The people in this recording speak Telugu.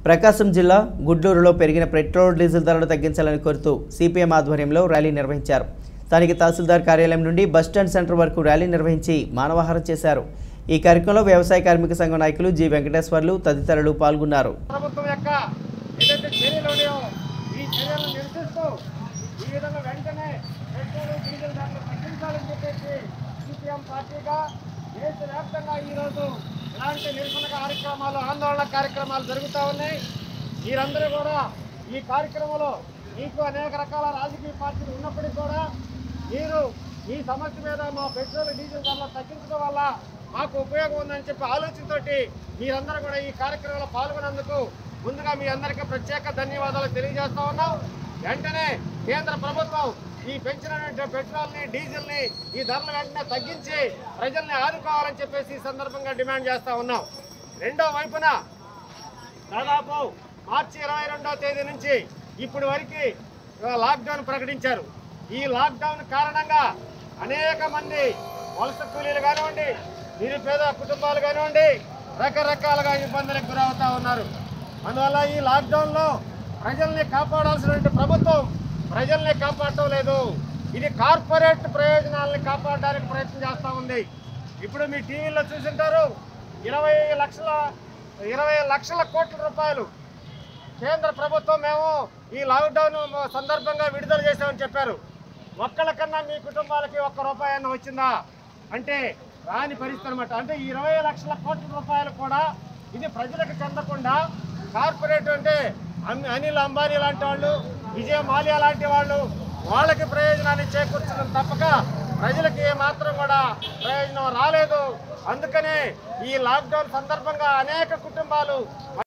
ప్రకాశం జిల్లా గుడ్లూరులో పెరిగిన పెట్రోల్ డీజిల్ ధరలు తగ్గించాలని కోరుతూ సిపిఎం ఆధ్వర్యంలో ర్యాలీ నిర్వహించారు స్థానిక తహసీల్దార్ కార్యాలయం నుండి బస్టాండ్ సెంటర్ వరకు ర్యాలీ నిర్వహించి మానవహారం చేశారు ఈ కార్యక్రమంలో వ్యవసాయ కార్మిక సంఘం నాయకులు జి వెంకటేశ్వర్లు తదితరులు పాల్గొన్నారు ప్రభుత్వం యొక్క ఏదైతే చర్యలు ఉన్నాయో ఈ చర్యలను నిరసిస్తూ ఈ విధంగా వెంటనే పెట్రోల్ డీజిల్ ధరలు తగ్గించాలని చెప్పేసి సిపిఎం పార్టీగా దేశవ్యాప్తంగా ఈరోజు ఇలాంటి నిరసన కార్యక్రమాలు ఆందోళన కార్యక్రమాలు జరుగుతూ ఉన్నాయి మీరందరూ కూడా ఈ కార్యక్రమంలో మీకు అనేక రకాల రాజకీయ పార్టీలు ఉన్నప్పటికీ కూడా మీరు ఈ సమస్య మీద మా పెట్రోల్ డీజిల్ ధరలు తగ్గించడం వల్ల మాకు ఉపయోగం ఉందని చెప్పి ఆలోచనతోటి మీరందరూ కూడా ఈ కార్యక్రమంలో పాల్గొన్నందుకు ముందుగా మీ అందరికీ ప్రత్యేక ధన్యవాదాలు తెలియజేస్తా ఉన్నాం వెంటనే కేంద్ర ప్రభుత్వం ఈ పెంచినటువంటి పెట్రోల్ని డీజిల్ని ఈ ధరలు వెంటనే తగ్గించి ప్రజల్ని ఆదుకోవాలని చెప్పేసి ఈ సందర్భంగా డిమాండ్ చేస్తా ఉన్నాం రెండో వైపున దాదాపు మార్చి ఇరవై రెండవ తేదీ నుంచి ఇప్పటి వరకు లాక్డౌన్ ప్రకటించారు ఈ లాక్డౌన్ కారణంగా అనేక మంది వలస కూలీలు కానివ్వండి నిరుపేద కుటుంబాలు కానివ్వండి రకరకాలుగా ఇబ్బందులకు గురవుతా ఉన్నారు అందువల్ల ఈ లాక్డౌన్లో ప్రజల్ని కాపాడాల్సినటువంటి ప్రభుత్వం ప్రజల్ని కాపాడటం లేదు ఇది కార్పొరేట్ ప్రయోజనాలని కాపాడడానికి ప్రయత్నం చేస్తూ ఉంది ఇప్పుడు మీ టీవీలో చూసింటారు ఇరవై లక్షల ఇరవై లక్షల కోట్ల రూపాయలు కేంద్ర ప్రభుత్వం మేము ఈ లాక్డౌన్ సందర్భంగా విడుదల చేశామని చెప్పారు ఒక్కళ్ళకన్నా మీ కుటుంబాలకి ఒక్క రూపాయి అన్న వచ్చిందా అంటే రాని పరిస్థితి అనమాట అంటే ఈ ఇరవై లక్షల కోట్ల రూపాయలు కూడా ఇది ప్రజలకు చెందకుండా కార్పొరేట్ అంటే అన్- అనిల్ అంబానీ లాంటి వాళ్ళు విజయ మాల్యా లాంటి వాళ్ళు వాళ్ళకి ప్రయోజనాన్ని చేకూర్చడం తప్పక ప్రజలకి ఏ మాత్రం కూడా ప్రయోజనం రాలేదు అందుకనే ఈ లాక్డౌన్ సందర్భంగా అనేక కుటుంబాలు